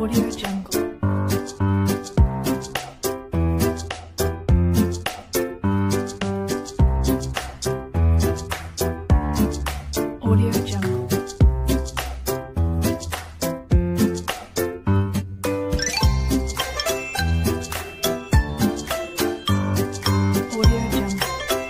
Audio Jungle. Audio Jungle. Audio Jungle.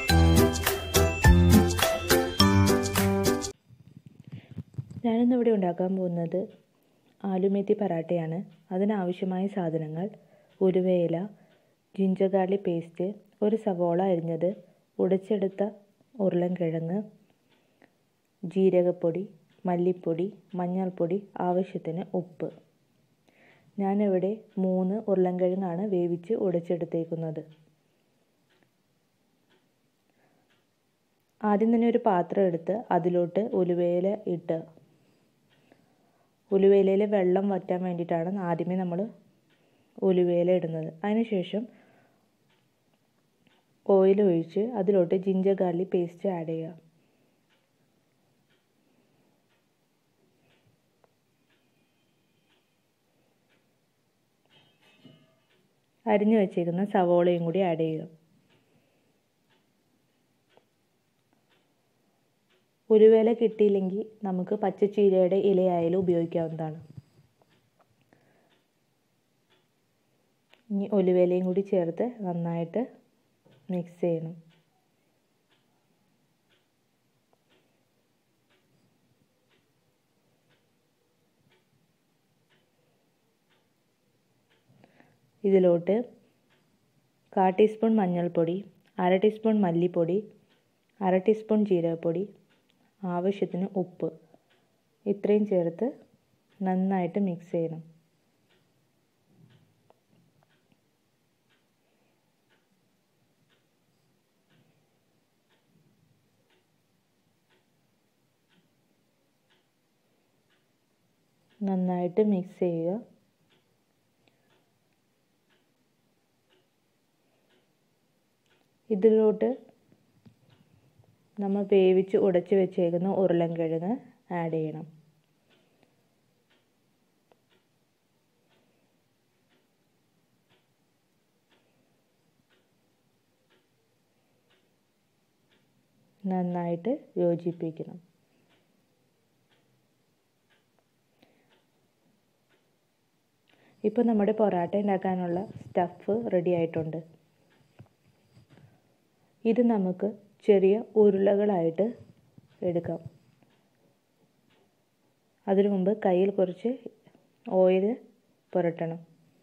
ഞാനിന്നിവിടെ ഉണ്ടാക്കാൻ പോകുന്നത് ആലുമേത്തി പറാട്ടയാണ് അതിനാവശ്യമായ സാധനങ്ങൾ ഉലുവയില ജിഞ്ചർ ഗാർലിക് പേസ്റ്റ് ഒരു സവോള അരിഞ്ഞത് ഉടച്ചെടുത്ത ഉരുളൻകിഴങ്ങ് ജീരകപ്പൊടി മല്ലിപ്പൊടി മഞ്ഞൾപ്പൊടി ആവശ്യത്തിന് ഉപ്പ് ഞാനിവിടെ മൂന്ന് ഉരുളൻകിഴങ്ങാണ് വേവിച്ച് ഉടച്ചെടുത്തേക്കുന്നത് ആദ്യം തന്നെ ഒരു പാത്രം എടുത്ത് അതിലോട്ട് ഉലുവയില ഇട്ട് ഉലുവയിലയിൽ വെള്ളം വറ്റാൻ വേണ്ടിയിട്ടാണ് ആദ്യമേ നമ്മൾ ഉലുവയില ഇടുന്നത് അതിനുശേഷം ഓയിൽ ഒഴിച്ച് അതിലോട്ട് ജിഞ്ചർ ഗാർലിക് പേസ്റ്റ് ആഡ് ചെയ്യുക അരിഞ്ഞു വെച്ചേക്കുന്ന സവോളയും കൂടി ആഡ് ചെയ്യുക ഉരുവേല കിട്ടിയില്ലെങ്കിൽ നമുക്ക് പച്ചച്ചീരയുടെ ഇലയായാലും ഉപയോഗിക്കാവുന്നതാണ് ഇനി ഒലുവേലയും കൂടി ചേർത്ത് നന്നായിട്ട് മിക്സ് ചെയ്യണം ഇതിലോട്ട് കാ ടീസ്പൂൺ മഞ്ഞൾപ്പൊടി അര ടീസ്പൂൺ മല്ലിപ്പൊടി അര ടീസ്പൂൺ ജീരകപ്പൊടി ആവശ്യത്തിന് ഉപ്പ് ഇത്രയും ചേർത്ത് നന്നായിട്ട് മിക്സ് ചെയ്യണം നന്നായിട്ട് മിക്സ് ചെയ്യുക ഇതിലോട്ട് നമ്മൾ വേവിച്ച് ഉടച്ച് വെച്ചേക്കുന്ന ഉരുളൻകിഴങ്ങ് ആഡ് ചെയ്യണം നന്നായിട്ട് യോജിപ്പിക്കണം ഇപ്പോൾ നമ്മുടെ പൊറാട്ട ഉണ്ടാക്കാനുള്ള സ്റ്റഫ് റെഡി ആയിട്ടുണ്ട് ഇത് നമുക്ക് ചെറിയ ഉരുളകളായിട്ട് എടുക്കാം അതിനു മുമ്പ് കയ്യിൽ കുറച്ച് ഓയിൽ പുരട്ടണം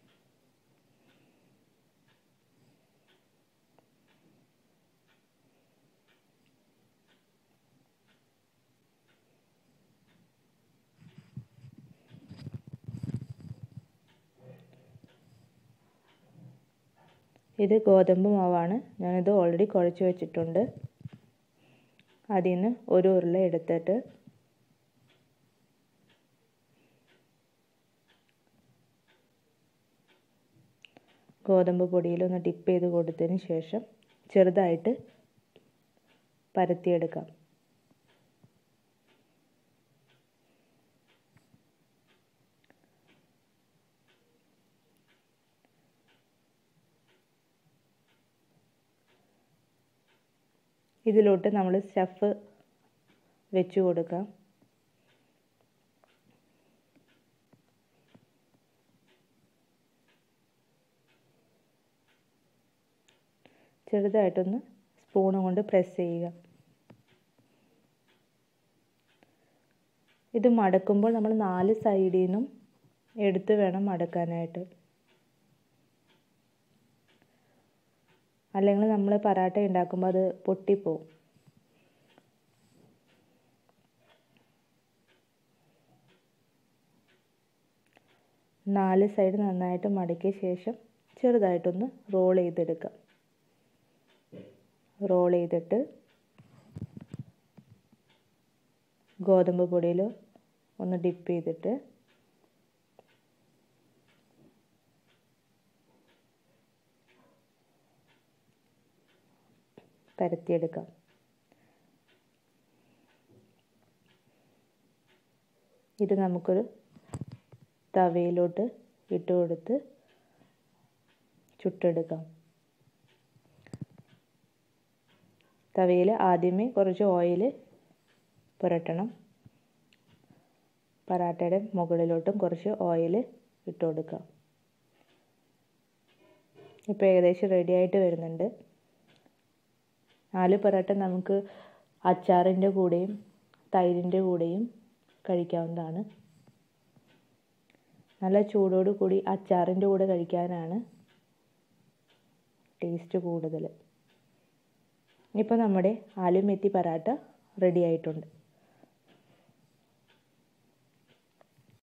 ഇത് ഗോതമ്പ് മാവാണ് ഞാനിത് ഓൾറെഡി കുഴച്ച് വെച്ചിട്ടുണ്ട് അതിൽ നിന്ന് ഒരു ഉരുള എടുത്തിട്ട് ഗോതമ്പ് പൊടിയിൽ ഒന്ന് ഡിപ്പ് ചെയ്ത് കൊടുത്തതിന് ശേഷം ചെറുതായിട്ട് പരത്തിയെടുക്കാം ഇതിലോട്ട് നമ്മൾ സ്റ്റഫ് വെച്ച് കൊടുക്കാം ചെറുതായിട്ടൊന്ന് സ്പൂൺ കൊണ്ട് പ്രസ് ചെയ്യുക ഇത് മടക്കുമ്പോൾ നമ്മൾ നാല് സൈഡിൽ നിന്നും എടുത്ത് വേണം മടക്കാനായിട്ട് അല്ലെങ്കിൽ നമ്മൾ പറാട്ട ഉണ്ടാക്കുമ്പോൾ അത് പൊട്ടിപ്പോവും നാല് സൈഡ് നന്നായിട്ട് മടക്കിയ ശേഷം ചെറുതായിട്ടൊന്ന് റോൾ ചെയ്തെടുക്കാം റോൾ ചെയ്തിട്ട് ഗോതമ്പ് പൊടിയിൽ ഒന്ന് ഡിപ്പ് ചെയ്തിട്ട് പരത്തിയെടുക്കാം ഇത് നമുക്കൊരു തവയിലോട്ട് ഇട്ട് കൊടുത്ത് ചുട്ടെടുക്കാം തവയിൽ ആദ്യമേ കുറച്ച് ഓയിൽ പുരട്ടണം പറാട്ടയുടെ മുകളിലോട്ടും കുറച്ച് ഓയിൽ ഇട്ട് കൊടുക്കാം ഇപ്പോൾ ഏകദേശം റെഡി ആയിട്ട് വരുന്നുണ്ട് നാല് പൊറോട്ട നമുക്ക് അച്ചാറിൻ്റെ കൂടെയും തൈരിൻ്റെ കൂടെയും കഴിക്കാവുന്നതാണ് നല്ല ചൂടോട് കൂടി അച്ചാറിൻ്റെ കൂടെ കഴിക്കാനാണ് ടേസ്റ്റ് കൂടുതൽ ഇപ്പോൾ നമ്മുടെ ആലു മെത്തി പറാട്ട റെഡി ആയിട്ടുണ്ട്